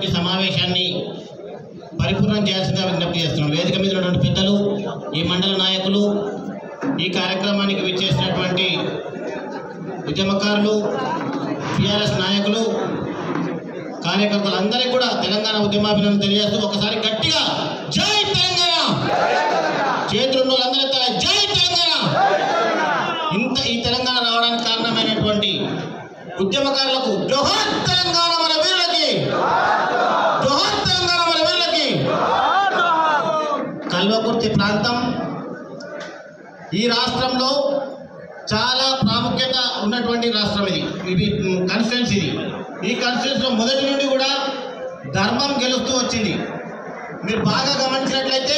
జరిగినటువంటి సమావేశాన్ని పరిపూర్ణం చేయాల్సిందిగా విజ్ఞప్తి చేస్తున్నాం వేదిక మీద ఉన్నటువంటి పెద్దలు ఈ మండల నాయకులు ఈ కార్యక్రమానికి విచ్చేసినటువంటి ఉద్యమకారులు టిఆర్ఎస్ నాయకులు కార్యకర్తలు అందరికీ కూడా తెలంగాణ ఉద్యమాభినందన తెలియజేస్తూ ఒకసారి గట్టిగా జై తెలంగాణ చేతులున్న వాళ్ళందరూ జై తెలంగాణ ఇంత ఈ తెలంగాణ రావడానికి కారణమైనటువంటి ఉద్యమకారులకు జోహార్ తెలంగాణ మన వీరులకి జోహార్ తెలంగాణ మన వీరులకి కల్వకుర్తి ప్రాంతం ఈ రాష్ట్రంలో చాలా ప్రాముఖ్యత ఉన్నటువంటి రాష్ట్రం ఇది ఇది కాన్స్టిట్యున్సీ ఇది ఈ కాన్స్టిట్యున్సీలో మొదటి నుండి కూడా ధర్మం గెలుస్తూ వచ్చింది మీరు బాగా గమనించినట్లయితే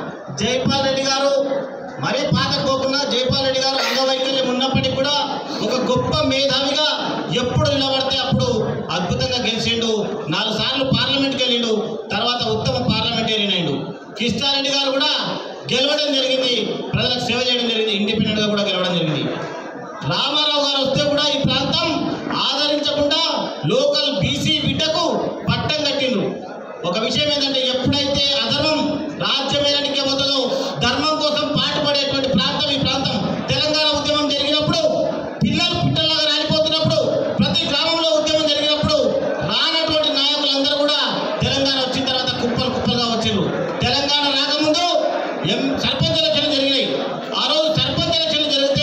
జైపాల్ రెడ్డి గారు మరీ పాత పోకుండా జైపాల్ రెడ్డి గారు అంగవైకల్యం ఉన్నప్పటికీ కూడా ఒక గొప్ప మేధావిగా ఎప్పుడు నిలబడితే అప్పుడు అద్భుతంగా గెలిచిండు నాలుగు సార్లు పార్లమెంట్కి వెళ్ళిండు తర్వాత ఉత్తమ పార్లమెంటేరియన్ అయిండు కృష్ణారెడ్డి గారు కూడా గెలవడం జరిగింది ప్రజలకు సేవ చేయడం జరిగింది ఇండిపెండెంట్గా కూడా గెలవడం జరిగింది రామారావు గారు వస్తే కూడా ఈ ప్రాంతం ఆదరించకుండా లోకల్ బీసీ బిడ్డకు పట్టం కట్టిండ్రు ఒక విషయం ఏంటంటే ఎప్పుడైతే అధర్మం రాజ్యమేలానికి పోతుందో ధర్మం కోసం పాటుపడేటువంటి ప్రాంతం ఈ ప్రాంతం తెలంగాణ ఉద్యమం జరిగినప్పుడు పిల్లలు పిట్టల్లాగా రాలిపోతున్నప్పుడు ప్రతి గ్రామంలో ఉద్యమం జరిగినప్పుడు రానటువంటి నాయకులందరూ కూడా తెలంగాణ వచ్చిన తర్వాత కుప్పలు కుప్పలుగా వచ్చారు తెలంగాణ రాకముందు ఎం సర్పంచ్ ఎలక్షన్లు జరిగినాయి ఆ రోజు సర్పంచ్ ఎలక్షన్లు జరిగితే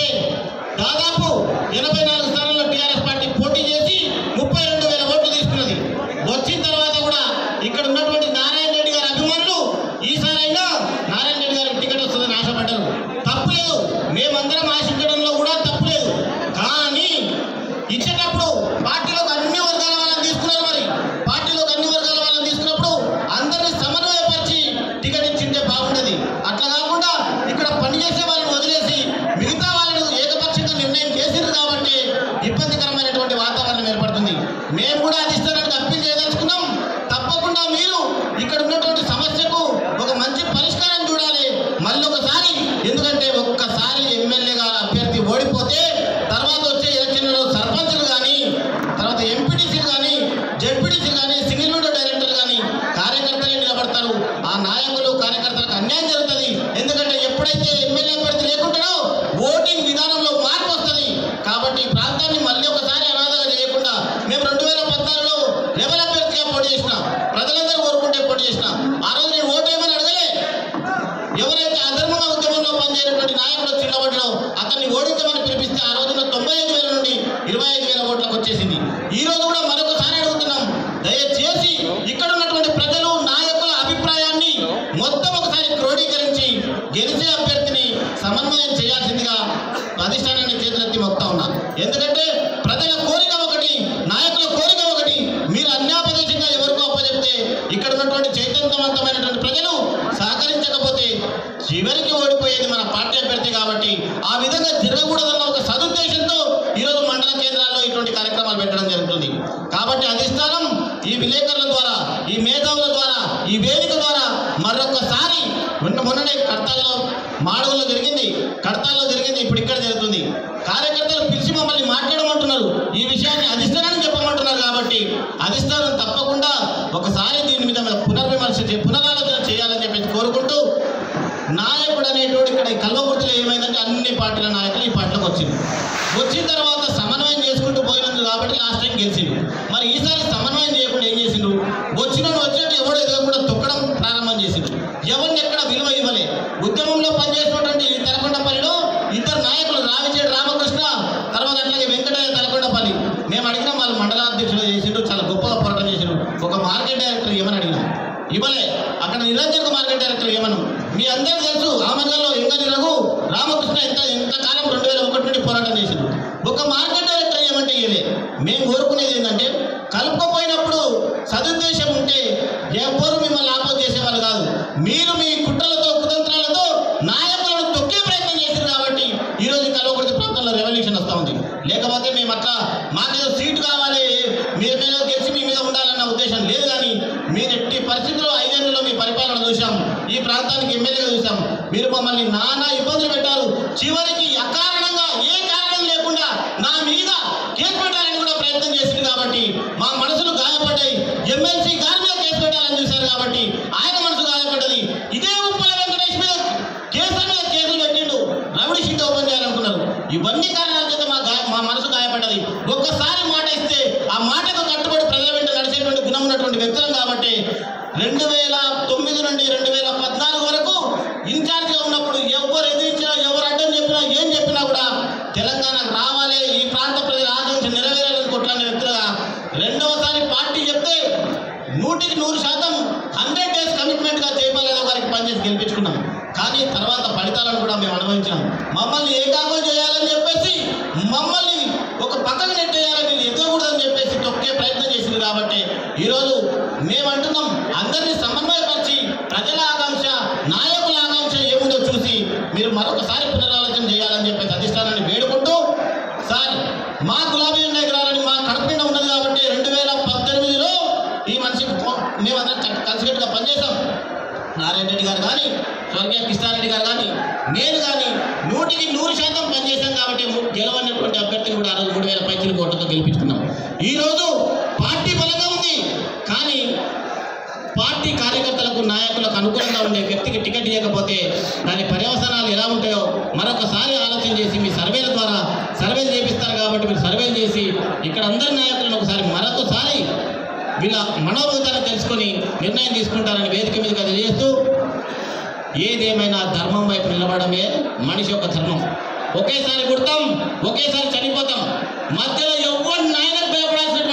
దాదాపు ఎనభై నాలుగు స్థానాల్లో టీఆర్ఎస్ పార్టీ పోటీ చేసి ముప్పై రెండు వేల ఓట్లు తీసుకున్నది వచ్చిన తర్వాత కూడా ఇక్కడ ఉన్నటువంటి నారాయణ రెడ్డి గారి అభిమానులు ఈసారైనా నారాయణ రెడ్డి గారికి టికెట్ వస్తుందని ఆశపడ్డారు తప్పు లేదు మేమందరం ఆశించడంలో కూడా తప్పు లేదు కానీ ఇచ్చేటప్పుడు పార్టీలోకి అన్ని వర్గాల వాళ్ళని తీసుకున్నారు మరి పార్టీలోకి అన్ని వర్గాల వాళ్ళని తీసుకున్నప్పుడు అందరినీ సమన్వయపరిచి టికెట్ ఇచ్చింటే బాగుండేది అట్లా కాకుండా ఇక్కడ పనిచేసే వాళ్ళని వదిలేసి మిగతా వాళ్ళను ఏకపక్షంగా నిర్ణయం చేసిండ్రు కాబట్టి ఇబ్బందికరమైనటువంటి వాతావరణం ఏర్పడుతుంది మేము కూడా అధిష్టానానికి అప్పీల్ చేయదలుచుకున్నాం తప్పకుండా మీరు ఇక్కడ ఉన్నటువంటి సమస్యకు ఒక మంచి పరిష్కారం చూడాలి మళ్ళీ ఒకసారి ఎందుకంటే ఒక్కసారి ఎమ్మెల్యేగా అభ్యర్థి ఓడిపోతే తర్వాత వచ్చే ఎలక్షన్లలో సర్పంచులు కానీ తర్వాత ఎంపీటీసీలు కానీ జెడ్పీటీసీలు కానీ సింగిల్ విండో డైరెక్టర్లు కానీ కార్యకర్తలే నిలబడతారు ఆ నాయకులు కార్యకర్తలకు అన్యాయం జరుగుతుంది ఎందుకంటే ఎప్పుడైతే ఎమ్మెల్యే అభ్యర్థి లేకుంటాడో ఓటింగ్ విధానంలో మార్పు వస్తుంది కాబట్టి ఈ ప్రాంతాన్ని మళ్ళీ ఒకసారి అనాథగా చేయకుండా మేము రెండు వేల పద్నాలుగులో రెబల్ అభ్యర్థిగా పోటీ చేసినాం ప్రజలందరూ కోరుకుంటే పోటీ చేసినాం ఆ రోజు నేను ఓటేమని అడగలే ఎవరైతే అధర్మంగా ఉద్యమంలో పనిచేయనటువంటి నాయకుడు వచ్చి నిలబడ్డాడో అతన్ని ఓడించమని పిలిపిస్తే ఆ రోజున తొంభై ఐదు వేల నుండి ఇరవై ఐదు వేల ఓట్లకు వచ్చేసింది ఈ రోజు కూడా మరొకసారి అడుగుతున్నాం దయచేసి ఇక్కడ ఉన్నటువంటి ప్రజలు నాయకుల అభిప్రాయాన్ని మొత్తం ఒకసారి క్రోడీకరించి గెలిచే అభ్యర్థిని సమన్వయం చేయాల్సిందిగా అధిష్టానాన్ని చేతులెత్తి మొక్తా ఉన్నా ఎందుకంటే ప్రజల కోరిక ఒకటి నాయకుల కోరిక ఒకటి మీరు అన్యాపదేశంగా ఎవరికో అప్పచెప్తే ఇక్కడ ఉన్నటువంటి చైతన్యవంతమైనటువంటి ప్రజలు సహకరించకపోతే చివరికి ఓడిపోయేది మన పార్టీ అభ్యర్థి కాబట్టి ఆ విధంగా జరగకూడదన్న ఒక సదుద్దేశంతో ఈరోజు మండల కేంద్రాల్లో ఇటువంటి కార్యక్రమాలు పెట్టడం జరుగుతుంది కాబట్టి అధిష్టానం ఈ విలేకరుల ద్వారా ఈ మేధావుల ద్వారా ఈ వేదిక ద్వారా మరొకసారి మొన్న మొన్ననే కడతాల్లో మాడవుల్లో జరిగింది కడతాల్లో జరిగింది ఇప్పుడు ఇక్కడ జరుగుతుంది కార్యకర్తలు పిలిచి మమ్మల్ని మాట్లాడమంటున్నారు ఈ విషయాన్ని అధిష్టానాన్ని చెప్పమంటున్నారు కాబట్టి అధిష్టానం తప్పకుండా ఒకసారి దీని మీద పునర్విమర్శ చే- పునరాలోచన చేయాలని చెప్పేసి కోరుకుంటూ నాయకుడు అనేటోడు ఇక్కడ ఈ కల్వకుర్తిలో ఏమైందంటే అన్ని పార్టీల నాయకులు ఈ పార్టీలోకి వచ్చింది వచ్చిన తర్వాత సమన్వయం చేసుకుంటూ పోయినందు కాబట్టి లాస్ట్ టైం గెలిచిండు మరి ఈసారి సమన్వయం చేయకుండా ఏం చేసిండు వచ్చిన వచ్చినట్టు ఎవడో ఎదగకుండా తొక్కడం ప్రారంభం చేసిండు ఎవరిని ఎక్కడ విలువ ఇవ్వలే ఉద్యమంలో పనిచేసినటువంటి ఈ తెలకొండపల్లిలో ఇద్దరు నాయకులు రావిచేడు రామకృష్ణ తర్వాత అట్లాగే వెంకటయ్య తెలకొండపల్లి మేము అడిగినాం వాళ్ళు మండలాధ్యక్షులు చేసిండు చాలా గొప్పగా పోరాటం చేసిండు ఒక మార్కెట్ డైరెక్టర్ ఏమని అడిగినాం ఇవ్వలే అక్కడ నిరంజన్ మార్కెట్ డైరెక్టర్ ఏమను మీ అందరికీ తెలుసు ఆమర్గల్లో ఎంగని రఘు రామకృష్ణ ఎంత ఎంతకాలం రెండు వేల ఒకటి నుండి పోరాటం చేసిండు ఒక మార్కెట్ డైరెక్టర్ ఏమంటే ఇవ్వలే మేము కోరుకునేది ఏంటంటే కలుపుకపోయినప్పుడు సదుద్దేశం ఉంటే ఎవరు మిమ్మల్ని ఆపోజ్ చేసేవాళ్ళు కాదు మీరు మీ కుట్రలతో కుతంత్రాలతో నాయకులను తొక్కే ప్రయత్నం చేశారు కాబట్టి ఈ రోజు కలవకూడదు ప్రాంతంలో రెవల్యూషన్ వస్తూ ఉంది లేకపోతే మేము అట్లా మాకేదో సీటు కావాలి మీ మీద గెలిచి మీ మీద ఉండాలన్న ఉద్దేశం లేదు కానీ మీరు ఎట్టి పరిస్థితుల్లో ఐదేళ్లలో మీ పరిపాలన చూసాం ఈ ప్రాంతానికి ఎమ్మెల్యేగా చూసాం మీరు మమ్మల్ని నానా ఇబ్బందులు పెట్టారు చివరికి అకారణంగా ఏ కారణం లేకుండా నా మీద కేసు పెట్టాలని కూడా ప్రయత్నం చేసింది కాబట్టి మా మనసులు గాయపడ్డాయి ఎమ్మెల్సీ గారి మీద చేయాలని చూశారు కాబట్టి ఆయన మనసు గాయపడ్డది ఇదే ఉప్పల వెంకటేష్ మీద కేసుల మీద కేసులు పెట్టిండు రవిడి షీట్ ఓపెన్ చేయాలనుకున్నారు ఇవన్నీ కారణాల చేత మా గాయ మా మనసు గాయపడ్డది ఒక్కసారి మాట ఇస్తే ఆ మాటకు కట్టుబడి ప్రజల వెంట నడిచేటువంటి గుణం ఉన్నటువంటి వ్యక్తులం కాబట్టి రెండు వేల తొమ్మిది నుండి రెండు వేల పద్నాలుగు వరకు ఇన్ఛార్జ్గా ఉన్నప్పుడు ఎవరు ఎదిరించినా ఎవరు అడ్డం చెప్పినా ఏం చెప్పినా కూడా తెలంగాణ రావాలి ఈ ప్రాంత ప్రజల ఆకాంక్ష నెరవేరాలని కొట్లాడిన వ్యక్తులుగా రెండవసారి పార్టీ చెప్తే నూటికి నూరు శాతం హండ్రెడ్ డేస్ కమిట్మెంట్గా చేయలేదు వారికి పనిచేసి గెలిపించుకున్నాం కానీ తర్వాత ఫలితాలను కూడా మేము అనుభవించినాం మమ్మల్ని ఏకాగ్రం చేయాలని చెప్పేసి మమ్మల్ని ఒక పక్కన నెట్టేయాలని వీళ్ళు ఎదగకూడదని చెప్పేసి తొక్కే ప్రయత్నం చేసింది కాబట్టి ఈరోజు మేమంటున్నాం అందరినీ సమన్వయపరిచి ప్రజల ఆకాంక్ష నాయకుల ఆకాంక్ష ఏముందో చూసి మీరు మరొకసారి పునరాలోచన చేయాలని చెప్పేసి అధిష్టానాన్ని వేడుకుంటూ సార్ మా గులాబీ నగరాలని మా కడుపు నిండా ఉన్నది కాబట్టి రెండు వేల పద్దెనిమిదిలో ఈ మనిషి మేమందరం క- కలిసికట్టుగా పనిచేసాం నారాయణ రెడ్డి గారు కానీ స్వర్గీయ కృష్ణారెడ్డి గారు కానీ నేను కానీ నూటికి నూరు శాతం పనిచేశాం కాబట్టి ము- గెలవనటువంటి అభ్యర్థిని కూడా ఆ రోజు మూడు వేల పైచీల కోట్లతో గెలిపించుకున్నాం ఈరోజు పార్టీ బలంగా ఉంది కానీ పార్టీ కార్యకర్తలకు నాయకులకు అనుకూలంగా ఉండే వ్యక్తికి టికెట్ ఇవ్వకపోతే దాని పర్యవసనాలు ఎలా ఉంటాయో మరొకసారి ఆలోచన చేసి మీ సర్వేల ద్వారా సర్వేలు చేపిస్తారు కాబట్టి మీరు సర్వేలు చేసి ఇక్కడ అందరి నాయకులను ఒకసారి మరొకసారి వీళ్ళ మనోభూతాన్ని తెలుసుకొని నిర్ణయం తీసుకుంటారని వేదిక మీదుగా తెలియజేస్తూ ఏదేమైనా ధర్మం వైపు నిలబడమే మనిషి యొక్క ధర్మం ఒకేసారి పుడతాం ఒకేసారి చనిపోతాం మధ్యలో ఎవరు నాయనకు భయపడాల్సిన